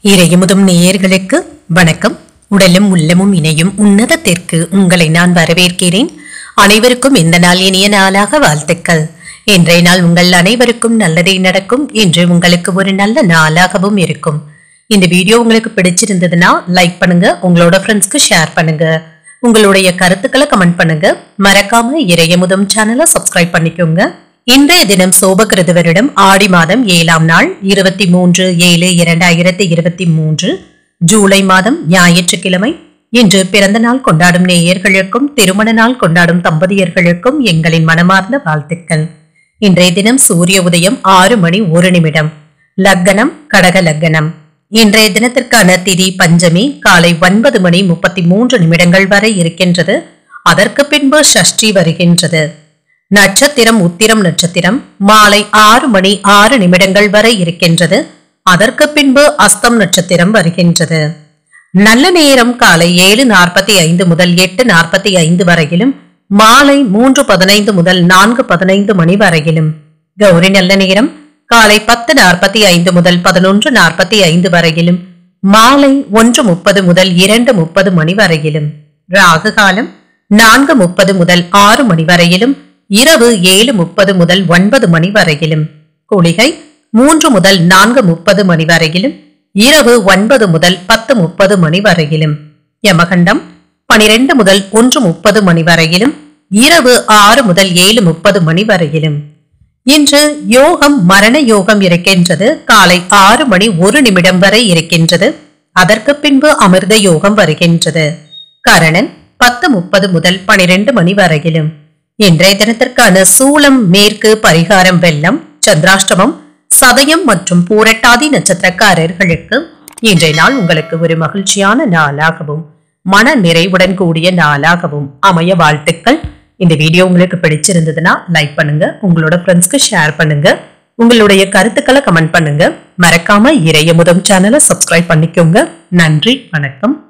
இறையமுதும் நேயர்களுக்கு வணக்கம் உடலும் உள்ளமும் இணையும் உன்னதத்திற்கு உங்களை நான் வரவேற்கிறேன் அனைவருக்கும் இந்த நாள் இனிய நாளாக வாழ்த்துக்கள் இன்றைய நாள் உங்கள் அனைவருக்கும் நல்லதே நடக்கும் இன்று உங்களுக்கு ஒரு நல்ல நாளாகவும் இருக்கும் இந்த வீடியோ உங்களுக்கு பிடிச்சிருந்ததுன்னா லைக் பண்ணுங்க உங்களோட ஃப்ரெண்ட்ஸ்க்கு ஷேர் பண்ணுங்க உங்களுடைய கருத்துக்களை கமெண்ட் பண்ணுங்க மறக்காம இறையமுதம் சேனலை சப்ஸ்கிரைப் பண்ணிக்கோங்க இன்றைய தினம் சோபகிருது வருடம் ஆடி மாதம் ஏழாம் நாள் இருபத்தி மூன்று ஏழு இரண்டாயிரத்தி இருபத்தி மூன்று ஜூலை மாதம் ஞாயிற்றுக்கிழமை இன்று பிறந்த நாள் கொண்டாடும் நேயர்களுக்கும் திருமண நாள் கொண்டாடும் தம்பதியர்களுக்கும் எங்களின் மனமார்ந்த வாழ்த்துக்கள் இன்றைய தினம் சூரிய உதயம் ஆறு மணி ஒரு நிமிடம் லக்கணம் கடக லக்கணம் இன்றைய தினத்திற்கான திதி பஞ்சமி காலை ஒன்பது மணி முப்பத்தி மூன்று நிமிடங்கள் வரை இருக்கின்றது அதற்கு பின்பு ஷஷ்டி வருகின்றது நட்சத்திரம் உத்திரம் நட்சத்திரம் மாலை ஆறு மணி ஆறு நிமிடங்கள் வரை இருக்கின்றது அதற்கு பின்பு அஸ்தம் நட்சத்திரம் வருகின்றது நல்ல நேரம் காலை ஏழு நாற்பத்தி ஐந்து முதல் எட்டு நாற்பத்தி ஐந்து வரையிலும் மாலை மூன்று பதினைந்து முதல் நான்கு பதினைந்து மணி வரையிலும் கௌரி நல்ல நேரம் காலை பத்து நாற்பத்தி ஐந்து முதல் பதினொன்று நாற்பத்தி ஐந்து வரையிலும் மாலை ஒன்று முப்பது முதல் இரண்டு முப்பது மணி வரையிலும் ராகு காலம் நான்கு முப்பது முதல் ஆறு மணி வரையிலும் இரவு ஏழு முப்பது முதல் ஒன்பது மணி வரையிலும் குளிகை மூன்று முதல் நான்கு முப்பது மணி வரையிலும் இரவு ஒன்பது முதல் பத்து முப்பது மணி வரையிலும் யமகண்டம் பனிரெண்டு முதல் ஒன்று முப்பது மணி வரையிலும் இரவு ஆறு முதல் ஏழு முப்பது மணி வரையிலும் இன்று யோகம் மரண யோகம் இருக்கின்றது காலை ஆறு மணி ஒரு நிமிடம் வரை இருக்கின்றது அதற்கு பின்பு அமிர்த யோகம் வருகின்றது கரணன் பத்து முப்பது முதல் பனிரெண்டு மணி வரையிலும் இன்றைய தினத்திற்கான சூலம் மேற்கு பரிகாரம் வெள்ளம் சந்திராஷ்டமம் சதயம் மற்றும் பூரட்டாதி நட்சத்திரக்காரர்களுக்கு இன்றைய நாள் உங்களுக்கு ஒரு மகிழ்ச்சியான நாளாகவும் மன நிறைவுடன் கூடிய நாளாகவும் அமைய வாழ்த்துக்கள் இந்த வீடியோ உங்களுக்கு பிடிச்சிருந்ததுன்னா லைக் பண்ணுங்க உங்களோட ஃப்ரெண்ட்ஸ்க்கு ஷேர் பண்ணுங்க உங்களுடைய கருத்துக்களை கமெண்ட் பண்ணுங்க மறக்காம இறையமுதம் சேனலை சப்ஸ்கிரைப் பண்ணிக்கோங்க நன்றி வணக்கம்